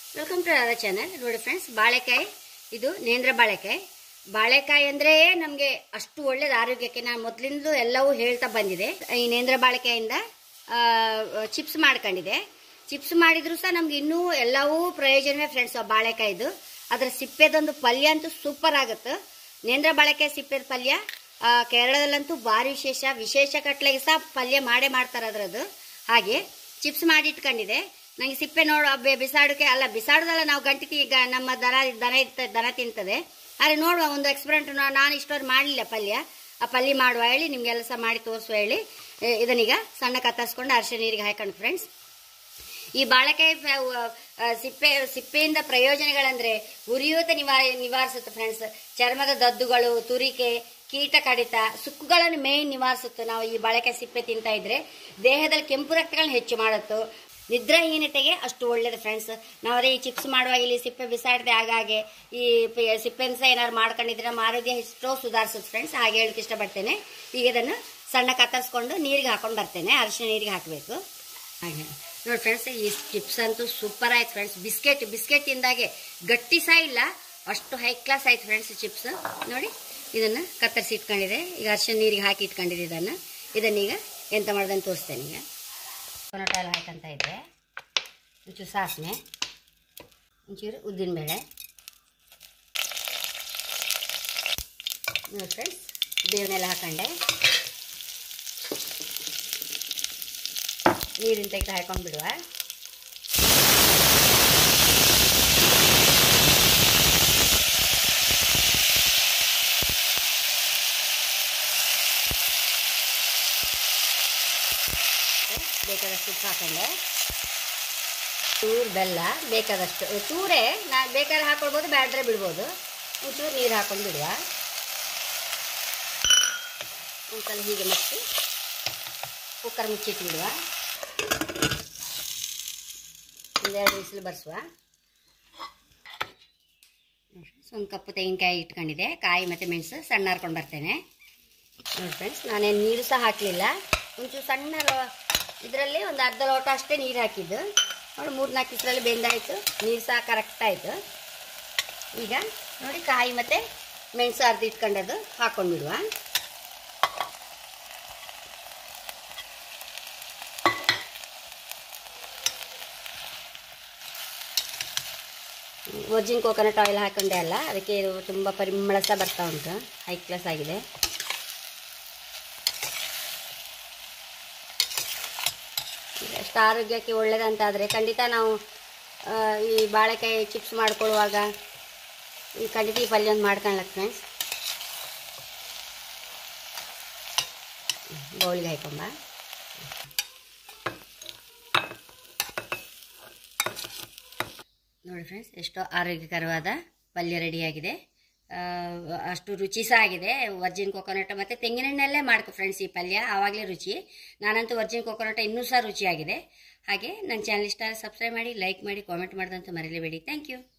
welcome to our channel ನೋಡಿ friends ಬಾಳೆಕಾಯಿ ಇದು ನೇಂದ್ರ ಬಾಳೆಕಾಯಿ ಬಾಳೆಕಾಯಿ ಅಂದ್ರೆ ನಮಗೆ ಅಷ್ಟು ಒಳ್ಳೇದು ಆರೋಗ್ಯಕ್ಕೆ ನಾನು ಮೊದಲಿಂದಲೂ ಎಲ್ಲವೂ ಹೇಳ್ತಾ ಬಂದಿದೆ ಈ ನೇಂದ್ರ ಬಾಳೆಕಾಯಿಂದ ಚಿಪ್ಸ್ ಮಾಡ್ಕೊಂಡಿದೆ ಚಿಪ್ಸ್ ಮಾಡಿದ್ರು ಸಹ ನಮ್ಗೆ ಇನ್ನೂ ಎಲ್ಲವೂ ಪ್ರಯೋಜನವೇ ಫ್ರೆಂಡ್ಸ್ ಆ ಬಾಳೆಕಾಯ್ದು ಅದ್ರ ಸಿಪ್ಪೆದೊಂದು ಪಲ್ಯ ಅಂತೂ ಸೂಪರ್ ಆಗುತ್ತೆ ನೇಂದ್ರ ಬಾಳೆಕಾಯಿ ಸಿಪ್ಪೆದ ಪಲ್ಯ ಆ, ಕೇರಳದಲ್ಲಂತೂ ಭಾರಿ ವಿಶೇಷ ವಿಶೇಷ ಕಟ್ಲೆಗೆ ಸಹ ಪಲ್ಯ ಮಾಡೇ ಮಾಡ್ತಾರೆ ಅದರದ್ದು ಹಾಗೆ ಚಿಪ್ಸ್ ಮಾಡಿ ಇಟ್ಕೊಂಡಿದೆ ನಂಗೆ ಸಿಪ್ಪೆ ನೋಡು ಬೆ- ಬಿಸಾಡೋಕೆ ಅಲ್ಲ ಬಿಸಾಡೋದಲ್ಲ ನಾವು ಗಂಟಿ ತಿ- ಈಗ ನಮ್ಮ ದನ ದನ ಇರ್ತ ದನ ತಿಂತದೆ ಆದರೆ ನೋಡುವ ಒಂದು ಎಕ್ಸ್ಪೆರಿಮೆಂಟ್ ನಾನು ಇಷ್ಟೊಂದು ಮಾಡಲಿಲ್ಲ ಪಲ್ಯ ಆ ಪಲ್ಯ ಮಾಡುವ ಹೇಳಿ ನಿಮ್ಗೆಲ್ಲ ಸಹ ಮಾಡಿ ತೋರಿಸುವ ಹೇಳಿ ಏ, ಇದನ್ನೀಗ ಸಣ್ಣ ಕತ್ತರಿಸ್ಕೊಂಡು ಅರಿಶಿನ ನೀರಿಗೆ ಹಾಕೊಂಡು ಫ್ರೆಂಡ್ಸ್ ಈ ಬಾಳೆಕಾಯಿ ಫ- ವ- ಆ, ಸಿಪ್ಪೆ ಸಿಪ್ಪೆಯಿಂದ ಪ್ರಯೋಜನಗಳಂದ್ರೆ ಉರಿಯೂತ ನಿವಾರ ನಿವಾರಿಸುತ್ತೆ ಫ್ರೆಂಡ್ಸ್ ಚರ್ಮದ ದದ್ದುಗಳು ತುರಿಕೆ ಕೀಟ ಕಡಿತ ಸುಕ್ಕುಗಳನ್ನು ಮೇನ್ ನಿವಾರಿಸುತ್ತೆ ನಾವು ಈ ಬಾಳೆಕಾಯಿ ಸಿಪ್ಪೆ ತಿಂತಾ ಇದ್ರೆ ದೇಹದಲ್ಲಿ ಕೆಂಪು ರಕ್ತಗಳನ್ನ ಹೆಚ್ಚು ಮಾಡುತ್ತೆ ನಿದ್ರಾಹೀನತೆಗೆ ಅಷ್ಟು ಒಳ್ಳೇದು ಫ್ರೆಂಡ್ಸ್ ನಾವದೇ ಈ ಚಿಪ್ಸ್ ಮಾಡುವಾಗ ಇಲ್ಲಿ ಸಿಪ್ಪೆ ಬಿಸಾಡದೆ ಆಗಾಗೆ ಈ ಪ- ಸಿಪ್ಪೆನ ಸಹ ಏನಾದ್ರು ಮಾಡ್ಕೊಂಡಿದ್ರೆ ನಮ್ಮ ಆರೋಗ್ಯ ಎಷ್ಟೋ ಸುಧಾರಿಸುತ್ತೆ ಫ್ರೆಂಡ್ಸ್ ಹಾಗೆ ಹೇಳಕ್ಕೆ ಇಷ್ಟಪಡ್ತೇನೆ ಈಗ ಇದನ್ನು ಸಣ್ಣ ಕತ್ತರಿಸ್ಕೊಂಡು ನೀರಿಗೆ ಹಾಕೊಂಡು ಬರ್ತೇನೆ ಅರಿಶಿನ ನೀರಿಗೆ ಹಾಕಬೇಕು ಹಾಗೆ ನೋಡಿ ಫ್ರೆಂಡ್ಸ್ ಈ ಚಿಪ್ಸ್ ಅಂತೂ ಸೂಪರ್ ಆಯ್ತು ಫ್ರೆಂಡ್ಸ್ ಬಿಸ್ಕೆಟ್ ಬಿಸ್ಕೆಟ್ ತಿಂದಾಗೆ ಗಟ್ಟಿ ಸಹ ಇಲ್ಲ ಅಷ್ಟು ಹೈ ಕ್ಲಾಸ್ ಆಯ್ತು ಫ್ರೆಂಡ್ಸ್ ಚಿಪ್ಸ್ ನೋಡಿ ಇದನ್ನು ಕತ್ತರಿಸಿ ಇಟ್ಕೊಂಡಿದೆ ಈಗ ಅರಿಶಿನ ನೀರಿಗೆ ಹಾಕಿ ಇಟ್ಕೊಂಡಿದೆ ಇದನ್ನು ಇದನ್ನೀಗ ಎಂತ ಮಾಡ್ದಂತ ತೋರಿಸ್ತೇನೆ ಈಗ ಟೊಮೆಟೊ ಎಲ್ಲ ಹಾಕಂತ ಇದ್ದೆ ಒಂಚೂರು ಸಾಸಿವೆ ಒಂಚೂರು ಉದ್ದಿನಬೇಳೆ ನೋಡಿ ಫ್ರೆಂಡ್ಸ್ ಬೇವನ್ನೆಲ್ಲ ಹಾಕೊಂಡೆ ನೀರಿನ ತೆಗೆದು ಹಾಕೊಂಡು ಬಿಡುವ ಬೇಕಾದಷ್ಟು ಉಪ್ಪು ಹಾಕೊಂಡೆ ಚೂರು ಬೆಲ್ಲ ಬೇಕಾದಷ್ಟು ಚೂರೇ ನಾ ಬೇಕಾದ್ರೆ ಹಾಕೊಳ್ಬೋದು ಬ್ಯಾಡ್ರೆ ಬಿಡ್ಬೋದು ಒಂಚೂರು ನೀರು ಹಾಕೊಂಡು ಬಿಡುವ ಒಂದ್ಸಲ ಹೀಗೆ ಮುಚ್ಚಿ ಕುಕ್ಕರ್ ಮುಚ್ಚಿಟ್ಟು ಬಿಡುವ ಒಂದೆರಡು ಬಿಸಿಲು ಬರ್ಸುವ ಒಂದು ಕಪ್ಪು ತೆಂಗಿನಕಾಯಿ ಇಟ್ಕೊಂಡಿದೆ ಕಾಯಿ ಮತ್ತು ಮೆಣಸು ಸಣ್ಣ ಹರ್ಕೊಂಡು ಬರ್ತೇನೆ ನೋಡಿ ಫ್ರೆಂಡ್ಸ್ ನಾನೇನು ನೀರು ಸಹ ಹಾಕಲಿಲ್ಲ ಒಂಚೂರು ಸಣ್ಣ ಇದರಲ್ಲಿ ಒಂದು ಅರ್ಧ ಲೋಟ ಅಷ್ಟೇ ನೀರು ಹಾಕಿದ್ದು ನೋಡಿ ಮೂರು ನಾಲ್ಕು ದಿವಸದಲ್ಲಿ ಬೆಂದಾಯಿತು ನೀರು ಸಹ ಕರೆಕ್ಟ್ ಆಯಿತು ಈಗ ನೋಡಿ ಕಾಯಿ ಮತ್ತು ಮೆಣಸು ಅರ್ಧ ಇಟ್ಕೊಂಡದ್ದು ಹಾಕೊಂಡು ಬಿಡುವ ವರ್ಜಿನ್ ಕೋಕೋನಟ್ ಆಯಿಲ್ ಹಾಕೊಂಡೆ ಅಲ್ಲ ಅದಕ್ಕೆ ಇದು ತುಂಬ ಪರಿಮಳ ಸಹ ಬರ್ತಾ ಉಂಟು ಹೈ ಕ್ಲಾಸ್ ಆಗಿದೆ ಎಷ್ಟು ಆರೋಗ್ಯಕ್ಕೆ ಒಳ್ಳೆಯದಂತಾದರೆ ಖಂಡಿತ ನಾವು ಆ, ಈ ಬಾಳೆಕಾಯಿ ಚಿಪ್ಸ್ ಮಾಡ್ಕೊಳ್ಳುವಾಗ ಈ ಖಂಡಿತ ಈ ಪಲ್ಯ ಒಂದು ಮಾಡ್ಕೊಳ್ಳಕ್ ಫ್ರೆಂಡ್ಸ್ ಬೌಲಿಗೆ ಹಾಕೊಂಬ ನೋಡಿ ಫ್ರೆಂಡ್ಸ್ ಎಷ್ಟೋ ಆರೋಗ್ಯಕರವಾದ ಪಲ್ಯ ರೆಡಿಯಾಗಿದೆ ಆ, ಅಷ್ಟು ರುಚಿ ಸಹ ಆಗಿದೆ ವರ್ಜಿನ್ ಕೊಕೊನಟ್ ಮತ್ತು ತೆಂಗಿನೆಣ್ಣೆಲ್ಲೇ ಮಾಡ್ಕೊ ಫ್ರೆಂಡ್ಸ್ ಈ ಪಲ್ಯ ಆವಾಗಲೇ ರುಚಿ ನಾನಂತೂ ವರ್ಜಿನ್ ಕೊಕೊನಟ್ ಇನ್ನೂ ಸಹ ರುಚಿಯಾಗಿದೆ ಹಾಗೆ ನನ್ನ ಚಾನಲ್ ಇಷ್ಟ ಸಬ್ಸ್ಕ್ರೈಬ್ ಮಾಡಿ ಲೈಕ್ ಮಾಡಿ ಕಾಮೆಂಟ್ ಮಾಡೋದಂತೂ ಮರೀಲೇಬೇಡಿ ಥ್ಯಾಂಕ್ ಯು